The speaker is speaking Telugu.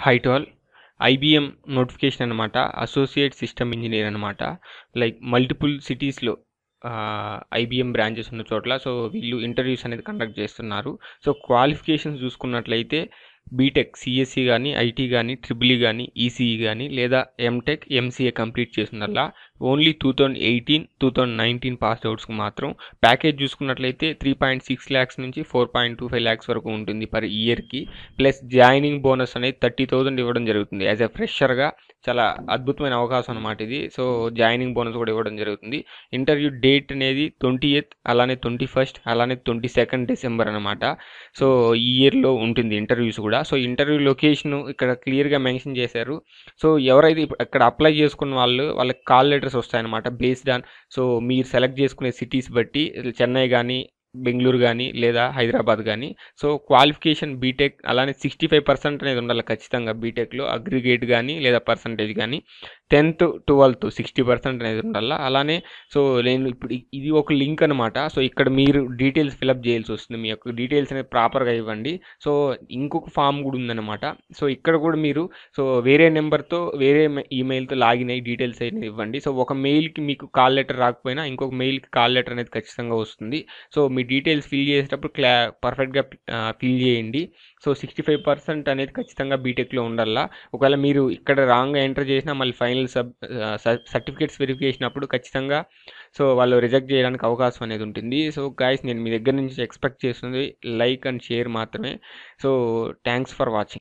high to all IBM notification అనమాట అసోసియేట్ సిస్టమ్ ఇంజనీర్ అనమాట లైక్ మల్టిపుల్ సిటీస్లో ఐబిఎం బ్రాంచెస్ ఉన్న చోట్ల సో వీళ్ళు ఇంటర్వ్యూస్ అనేది కండక్ట్ చేస్తున్నారు సో క్వాలిఫికేషన్స్ చూసుకున్నట్లయితే బీటెక్ సిఎస్సి కానీ ఐటీ కానీ ట్రిపుల్ కానీ ఈసీఈ కానీ లేదా ఎంటెక్ ఎంసీఏ కంప్లీట్ చేసిందల్లా only two thousand eighteen two thousand nineteen pass అవుట్స్కి మాత్రం ప్యాకేజ్ చూసుకున్నట్లయితే త్రీ పాయింట్ సిక్స్ ల్యాక్స్ నుంచి four point two five lakhs వరకు ఉంటుంది పర్ ఇయర్కి ప్లస్ జాయినింగ్ బోనస్ అనేది థర్టీ థౌజండ్ ఇవ్వడం జరుగుతుంది యాజ్ ఎ ఫ్రెషర్గా చాలా అద్భుతమైన అవకాశం అనమాట ఇది సో జాయినింగ్ బోనస్ కూడా ఇవ్వడం జరుగుతుంది ఇంటర్వ్యూ డేట్ అనేది ట్వంటీ ఎయిత్ అలానే ట్వంటీ ఫస్ట్ అలానే ట్వంటీ సెకండ్ డిసెంబర్ అనమాట సో ఈ ఇయర్లో ఉంటుంది ఇంటర్వ్యూస్ కూడా సో ఇంటర్వ్యూ లొకేషన్ ఇక్కడ క్లియర్గా మెన్షన్ చేశారు సో ఎవరైతే ఇక్కడ అప్లై చేసుకున్న వాళ్ళు వాళ్ళకి కాల్ లెటర్స్ వస్తాయన్నమాట బేస్డ్ ఆన్ సో మీరు సెలెక్ట్ చేసుకునే సిటీస్ బట్టి చెన్నై కానీ బెంగళూరు కానీ లేదా హైదరాబాద్ కానీ సో క్వాలిఫికేషన్ బీటెక్ అలానే సిక్స్టీ ఫైవ్ పర్సెంట్ అనేది ఉండాలి ఖచ్చితంగా బీటెక్లో అగ్రిగేట్ కానీ లేదా పర్సంటేజ్ కానీ టెన్త్ ట్వెల్త్ సిక్స్టీ పర్సెంట్ అనేది ఉండాలి అలానే సో నేను ఇప్పుడు ఇది ఒక లింక్ అనమాట సో ఇక్కడ మీరు డీటెయిల్స్ ఫిలప్ చేయాల్సి వస్తుంది మీ యొక్క డీటెయిల్స్ అనేది ప్రాపర్గా ఇవ్వండి సో ఇంకొక ఫామ్ కూడా ఉందన్నమాట సో ఇక్కడ కూడా మీరు సో వేరే నెంబర్తో వేరే ఈమెయిల్తో లాగిన్ అయ్యి డీటెయిల్స్ అనేది ఇవ్వండి సో ఒక మెయిల్కి మీకు కాల్ లెటర్ రాకపోయినా ఇంకొక మెయిల్కి కాల్ లెటర్ అనేది ఖచ్చితంగా వస్తుంది సో మీ డీటెయిల్స్ ఫిల్ చేసేటప్పుడు క్లా పర్ఫెక్ట్గా ఫిల్ చేయండి సో సిక్స్టీ ఫైవ్ పర్సెంట్ అనేది ఖచ్చితంగా బీటెక్లో ఉండాలా ఒకవేళ మీరు ఇక్కడ రాంగ్గా ఎంటర్ చేసినా మళ్ళీ ఫైనల్ సబ్ సర్టిఫికేట్స్ వెరిఫికేషన్ అప్పుడు ఖచ్చితంగా సో వాళ్ళు రిజెక్ట్ చేయడానికి అవకాశం అనేది ఉంటుంది సో గాయస్ నేను మీ దగ్గర నుంచి ఎక్స్పెక్ట్ చేస్తుంది లైక్ అండ్ షేర్ మాత్రమే సో థ్యాంక్స్ ఫర్ వాచింగ్